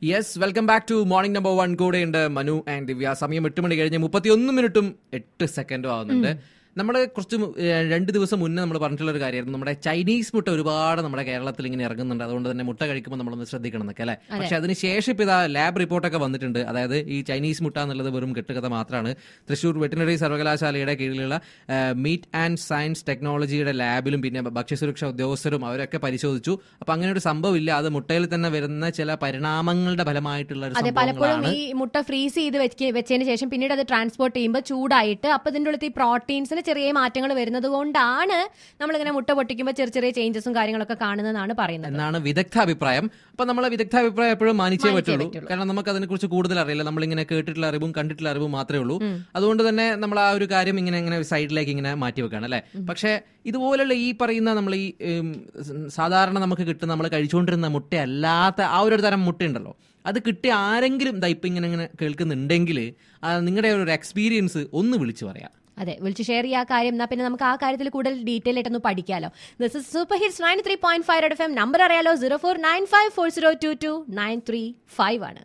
Yes welcome back to morning number one കൂടെ ഉണ്ട് Manu and ദിവ്യ സമയം എട്ട് മണി കഴിഞ്ഞ് മുപ്പത്തിയൊന്ന് മിനിറ്റും എട്ട് സെക്കൻഡും ആവുന്നുണ്ട് നമ്മൾ കുറച്ച് മു- ഏ, രണ്ട് ദിവസം മുന്നേ നമ്മൾ പറഞ്ഞിട്ടുള്ള ഒരു കാര്യമായിരുന്നു നമ്മുടെ ചൈനീസ് മുട്ട ഒരുപാട് നമ്മുടെ കേരളത്തിൽ ഇങ്ങനെ ഇറങ്ങുന്നുണ്ട് അതുകൊണ്ട് തന്നെ മുട്ട കഴിക്കുമ്പോൾ നമ്മളൊന്ന് ശ്രദ്ധിക്കണം എന്നൊക്കെ അല്ലേ പക്ഷെ അതിന് ശേഷം ഇപ്പൊ ഇതാ ലാബ് റിപ്പോർട്ടൊക്കെ വന്നിട്ടുണ്ട് അതായത് ഈ ചൈനീസ് മുട്ട എന്നുള്ളത് വെറും കെട്ടുകഥ മാത്രമാണ് തൃശൂർ വെറ്റിനറി സർവകലാശാലയുടെ കീഴിലുള്ള മീറ്റ് ആൻഡ് സയൻസ് ടെക്നോളജിയുടെ ലാബിലും പിന്നെ ഭക്ഷ്യസുരക്ഷാ ഉദ്യോഗസ്ഥരും അവരൊക്കെ പരിശോധിച്ചു അപ്പൊ അങ്ങനെ ഒരു സംഭവം ഇല്ല അത് മുട്ടയിൽ തന്നെ വരുന്ന ചില പരിണാമങ്ങളുടെ ഫലമായിട്ടുള്ള ഒരു അതെ പലപ്പോഴും സംഭവങ്ങളാണ് ഈ മുട്ട ഫ്രീസ് ചെയ്ത് വെച്ച് വെച്ചതിന് ശേഷം പിന്നീട് അത് ട്രാൻസ്പോർട്ട് ചെയ്യുമ്പോൾ ചൂടായിട്ട് അപ്പൊ ഇതിന്റെ ഉള്ളിൽ ഈ പ്രോട്ടീൻസിന് ചെറിയ മാറ്റങ്ങൾ വരുന്നത് കൊണ്ടാണ് നമ്മളിങ്ങനെ മുട്ട പൊട്ടിക്കുമ്പോൾ ചെറിയ ചെറിയ ചേഞ്ചസും കാര്യങ്ങളൊക്കെ കാണുന്നതെന്നാണ് പറയുന്നത് എന്നാണ് വിദഗ്ധ അഭിപ്രായം അപ്പൊ നമ്മളെ വിദഗ്ധ അഭിപ്രായം എപ്പോഴും മാനിച്ചേ മാനിച്ചേ പറ്റുള്ളൂ പറ്റുള്ളൂ. കാരണം നമുക്ക് അതിനെക്കുറിച്ച് കൂടുതൽ അറിയില്ല നമ്മളിങ്ങനെ കേട്ടിട്ടുള്ള അറിവും കണ്ടിട്ടുള്ള അറിവും മാത്രമേ ഉള്ളൂ അതുകൊണ്ട് തന്നെ നമ്മൾ ആ ഒരു കാര്യം ഇങ്ങനെ ഇങ്ങനെ സൈഡിലേക്ക് ഇങ്ങനെ മാറ്റി വെക്കാണ് അല്ലെ പക്ഷെ ഇതുപോലുള്ള ഈ പറയുന്ന നമ്മൾ ഈ ഉം, സാധാരണ നമുക്ക് കിട്ടുന്ന നമ്മൾ കഴിച്ചുകൊണ്ടിരുന്ന മുട്ടയല്ലാത്ത ആ ഒരു തരം മുട്ടയുണ്ടല്ലോ അത് കിട്ടിയ ആരെങ്കിലും ദാ ഇപ്പൊ ഇങ്ങനെ ഇങ്ങനെ കേൾക്കുന്നുണ്ടെങ്കിൽ നിങ്ങളുടെ ഒരു എക്സ്പീരിയൻസ് ഒന്ന് വിളിച്ചു പറയാം അതെ വിളിച്ച് ഷെയർ ചെയ്യുക ആ കാര്യം എന്നാ പിന്നെ നമുക്ക് ആ കാര്യത്തിൽ കൂടുതൽ ഡീറ്റെയിൽ ആയിട്ടൊന്ന് പഠിക്കാലോ this is super hits nine three point five F M number അറിയാലോ zero four nine five four zero two two nine three five ആണ്